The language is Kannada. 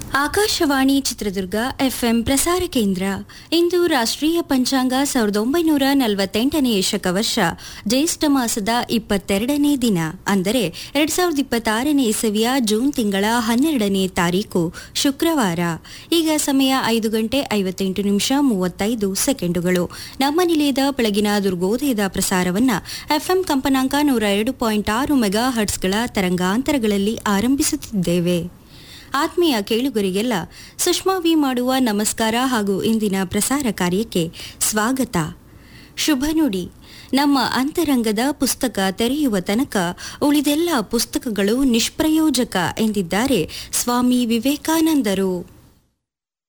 ಆಕಾಶವಾಣಿ ಚಿತ್ರದುರ್ಗ ಎಫ್ಎಂ ಪ್ರಸಾರ ಕೇಂದ್ರ ಇಂದು ರಾಷ್ಟ್ರೀಯ ಪಂಚಾಂಗ ಸಾವಿರದ ಒಂಬೈನೂರ ನಲವತ್ತೆಂಟನೇ ಶಕವರ್ಷ ಜ್ಯೇಷ್ಠ ಮಾಸದ ಇಪ್ಪತ್ತೆರಡನೇ ದಿನ ಅಂದರೆ ಎರಡ್ ಸಾವಿರದ ಇಪ್ಪತ್ತಾರನೇ ಇಸವಿಯ ಜೂನ್ ತಿಂಗಳ ಹನ್ನೆರಡನೇ ತಾರೀಕು ಶುಕ್ರವಾರ ಈಗ ಸಮಯ ಐದು ಗಂಟೆ ಐವತ್ತೆಂಟು ನಿಮಿಷ ಮೂವತ್ತೈದು ಸೆಕೆಂಡುಗಳು ನಮ್ಮ ನಿಲಯದ ಬೆಳಗಿನ ದುರ್ಗೋದಯದ ಪ್ರಸಾರವನ್ನ ಎಫ್ಎಂ ಕಂಪನಾಂಕ ನೂರ ಎರಡು ಪಾಯಿಂಟ್ ಆರು ಮೆಗಾ ಹರ್ಟ್ಸ್ಗಳ ತರಂಗಾಂತರಗಳಲ್ಲಿ ಆರಂಭಿಸುತ್ತಿದ್ದೇವೆ ಆತ್ಮೀಯ ಕೇಳುಗರಿಗೆಲ್ಲ ಸುಷ್ಮಾ ವಿ ಮಾಡುವ ನಮಸ್ಕಾರ ಹಾಗೂ ಇಂದಿನ ಪ್ರಸಾರ ಕಾರ್ಯಕ್ಕೆ ಸ್ವಾಗತ ಶುಭ ನುಡಿ ನಮ್ಮ ಅಂತರಂಗದ ಪುಸ್ತಕ ತೆರೆಯುವ ತನಕ ಉಳಿದೆಲ್ಲ ಪುಸ್ತಕಗಳು ನಿಷ್ಪ್ರಯೋಜಕ ಎಂದಿದ್ದಾರೆ ಸ್ವಾಮಿ ವಿವೇಕಾನಂದರು